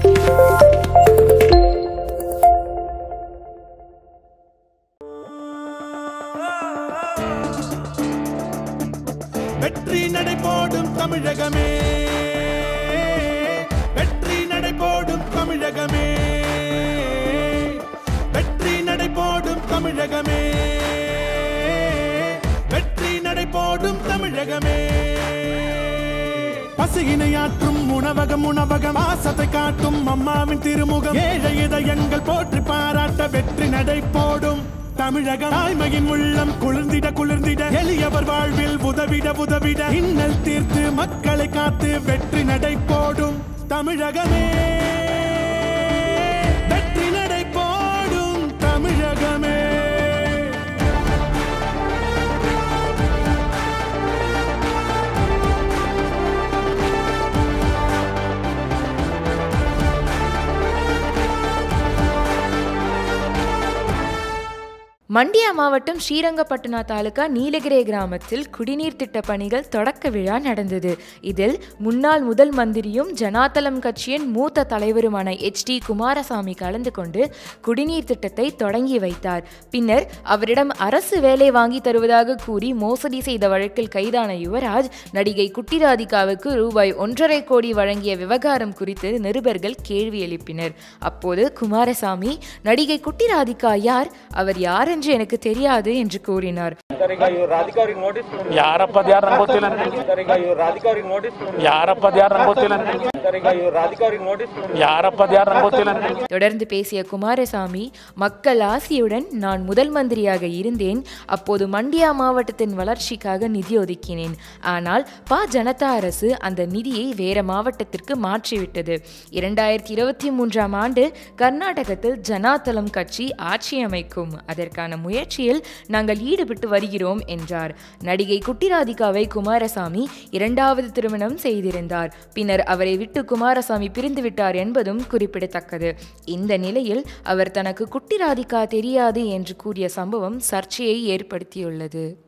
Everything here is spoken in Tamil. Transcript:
வெற்றி நடை போடும் தமிழகமே வெற்றி நடை போடும் தமிழகமே வெற்றி நடை போடும் தமிழகமே வெற்றி நடை போடும் தமிழகமே பசியினையாற்றும் உணவகம் உணவகம் ஆசத்தை காட்டும் அம்மாவின் திருமுகம் ஏழை இதயங்கள் போற்றி பாராட்ட வெற்றி நடை போடும் தமிழகம் தாய்மையின் உள்ளம் குளிர்ந்திட குளிர்ந்திட எளியவர் வாழ்வில் உதவிட உதவிட இன்னல் தீர்த்து மக்களை காத்து வெற்றி நடை போடும் தமிழகமே வெற்றி நடை போடும் தமிழகமே மண்டியா மாவட்டம் ஸ்ரீரங்கப்பட்டணா தாலுகா நீலகிரி கிராமத்தில் குடிநீர் திட்ட பணிகள் தொடக்க விழா நடந்தது இதில் முன்னாள் முதல் மந்திரியும் ஜனாதளம் கட்சியின் மூத்த தலைவருமான எச் டி குமாரசாமி கலந்து கொண்டு குடிநீர் திட்டத்தை தொடங்கி வைத்தார் பின்னர் அவரிடம் அரசு வேலை வாங்கி தருவதாக கூறி மோசடி செய்த வழக்கில் கைதான யுவராஜ் நடிகை குட்டி ராதிகாவுக்கு ரூபாய் ஒன்றரை கோடி வழங்கிய விவகாரம் குறித்து நிருபர்கள் கேள்வி எழுப்பினர் அப்போது குமாரசாமி நடிகை குட்டி ராதிகா யார் அவர் யார் என்று எனக்கு தெரியாது என்று கூறினார் ಸರ್ ಈಗ ಇವ್ರು ರಾಧಿಕಾ ಅವ್ರಿಗೆ ನೋಟಿಸ್ ಯಾರಪ್ಪ ಅದು ಯಾರು ನಂಗೆ ಗೊತ್ತಿಲ್ಲ ನನಗೆ. ಸರ್ ಈಗ ಇವ್ರು ರಾಧಿಕಾ ಅವ್ರಿಗೆ ನೋಟಿಸ್ ಯಾರಪ್ಪ ಅದು ಯಾರು ನಂಗೆ ಗೊತ್ತಿಲ್ಲ ನನಗೆ. ಸರ್ ಈಗ ಇವ್ರು ರಾಧಿಕಾ ಅವ್ರಿಗೆ ನೋಟಿಸ್ ಯಾರಪ್ಪ ಅದು ಯಾರು ನಂಗೆ ಗೊತ್ತಿಲ್ಲ ನನಗೆ. தொடர்ந்து பேசிய குமாரசாமி மக்கள் ஆசியுடன் நான் முதல் மந்திரியாக இருந்தேன் அப்போது மண்டியா மாவட்டத்தின் வளர்ச்சிக்காக நிதி ஒதுக்கினேன் ஆனால் பா ஜனதா அரசு அந்த நிதியை வேற மாவட்டத்திற்கு மாற்றிவிட்டது இரண்டாயிரத்தி இருபத்தி மூன்றாம் ஆண்டு கர்நாடகத்தில் ஜனாதளம் கட்சி ஆட்சி அமைக்கும் அதற்கான முயற்சியில் நாங்கள் ஈடுபட்டு வருகிறோம் என்றார் நடிகை குட்டிராதிகாவை குமாரசாமி இரண்டாவது திருமணம் செய்திருந்தார் பின்னர் அவரை விட்டு குமாரசாமி பிரிந்து விட்டார் என்பதும் குறிப்பிடத்தக்கது இந்த நிலையில் அவர் தனக்கு குட்டி ராதிகா தெரியாது என்று கூறிய சம்பவம் சர்ச்சையை ஏற்படுத்தியுள்ளது